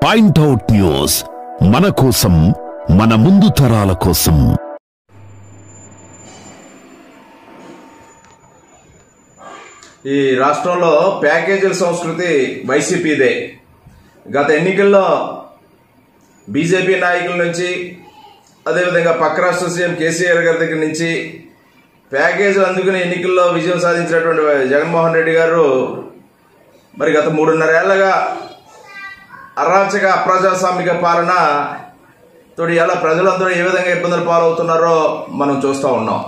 point out news మన కోసం మన ముందు తరాల కోసం ఈ రాష్ట్రంలో ప్యాకేజీల సంస్కృతి వైసీపీదే గత ఎన్నికల్లో బీజేపీ నాయకుల నుంచి అదేవిధంగా పక్క రాష్ట్ర సీఎం కేసీఆర్ గారి దగ్గర నుంచి ప్యాకేజీలు అందుకుని ఎన్నికల్లో విజయం సాధించినటువంటి జగన్మోహన్ రెడ్డి గారు మరి గత మూడున్నరేళ్లగా అరాచక అప్రజాస్వామిక పాలన తోటి ఎలా ప్రజలందరూ ఏ విధంగా ఇబ్బందులు పాలవుతున్నారో మనం చూస్తూ ఉన్నాం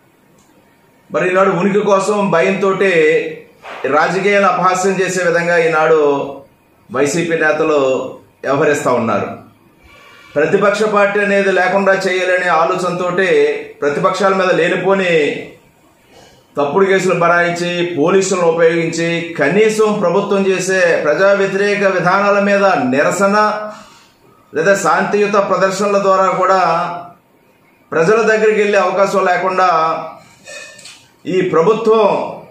మరి ఈనాడు ఉనికి కోసం భయంతో రాజకీయాలను అపహాస్యం చేసే విధంగా ఈనాడు వైసీపీ నేతలు వ్యవహరిస్తూ ఉన్నారు ప్రతిపక్ష పార్టీ అనేది లేకుండా చేయాలనే ఆలోచనతో ప్రతిపక్షాల మీద లేనిపోని తప్పుడు కేసులు బనాయించి పోలీసులను ఉపయోగించి కనీసం ప్రభుత్వం చేసే ప్రజా వ్యతిరేక విధానాల మీద నిరసన లేదా శాంతియుత ప్రదర్శనల ద్వారా కూడా ప్రజల దగ్గరికి వెళ్ళే అవకాశం లేకుండా ఈ ప్రభుత్వం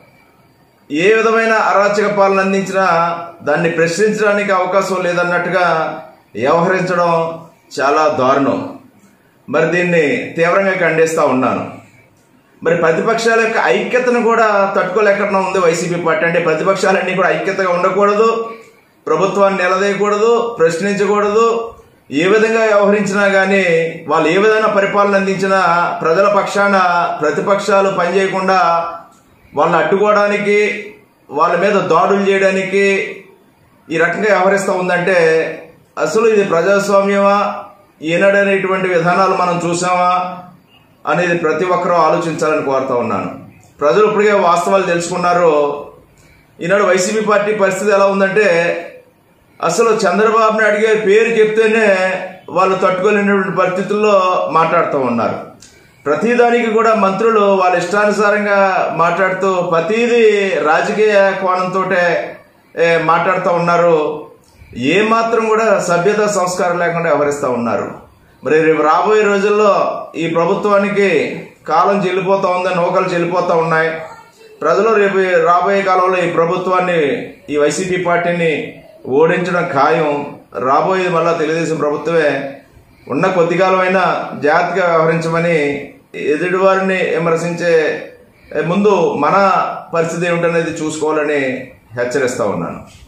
ఏ విధమైన అరాచక పాలన అందించినా దాన్ని ప్రశ్నించడానికి అవకాశం లేదన్నట్టుగా వ్యవహరించడం చాలా దారుణం మరి దీన్ని తీవ్రంగా ఖండిస్తూ ఉన్నాను మరి ప్రతిపక్షాల యొక్క ఐక్యతను కూడా తట్టుకోలేకుండా ఉంది వైసీపీ పార్టీ అంటే ప్రతిపక్షాలన్నీ కూడా ఐక్యతగా ఉండకూడదు ప్రభుత్వాన్ని నిలదీయకూడదు ప్రశ్నించకూడదు ఏ విధంగా వ్యవహరించినా కానీ వాళ్ళు ఏ విధంగా పరిపాలన అందించినా ప్రజల పక్షాన ప్రతిపక్షాలు పనిచేయకుండా వాళ్ళని అడ్డుకోవడానికి వాళ్ళ మీద దాడులు చేయడానికి ఈ రకంగా వ్యవహరిస్తూ ఉందంటే అసలు ఇది ప్రజాస్వామ్యమా ఈనాడనేటువంటి విధానాలు మనం చూసామా అనేది ప్రతి ఒక్కరూ ఆలోచించాలని కోరుతా ఉన్నాను ప్రజలు ఇప్పటికే వాస్తవాలు తెలుసుకున్నారు ఈనాడు వైసీపీ పార్టీ పరిస్థితి ఎలా ఉందంటే అసలు చంద్రబాబు నాయుడు గారి పేరు చెప్తేనే వాళ్ళు తట్టుకోలేనటువంటి పరిస్థితుల్లో మాట్లాడుతూ ఉన్నారు ప్రతిదానికి కూడా మంత్రులు వాళ్ళ ఇష్టానుసారంగా మాట్లాడుతూ ప్రతిదీ రాజకీయ కోణంతో మాట్లాడుతూ ఉన్నారు ఏ మాత్రం కూడా సభ్యత సంస్కారం లేకుండా వ్యవహరిస్తూ ఉన్నారు మరి రేపు రాబోయే రోజుల్లో ఈ ప్రభుత్వానికి కాలం చెల్లిపోతా ఉంది నౌకలు చెల్లిపోతూ ఉన్నాయి ప్రజలు రేపు రాబోయే కాలంలో ఈ ప్రభుత్వాన్ని ఈ వైసీపీ పార్టీని ఓడించడం ఖాయం రాబోయేది మళ్ళా తెలుగుదేశం ప్రభుత్వమే ఉన్న కొద్ది కాలమైనా జాగ్రత్తగా వ్యవహరించమని ఎదుటివారిని విమర్శించే ముందు మన పరిస్థితి ఏమిటనేది చూసుకోవాలని హెచ్చరిస్తా ఉన్నాను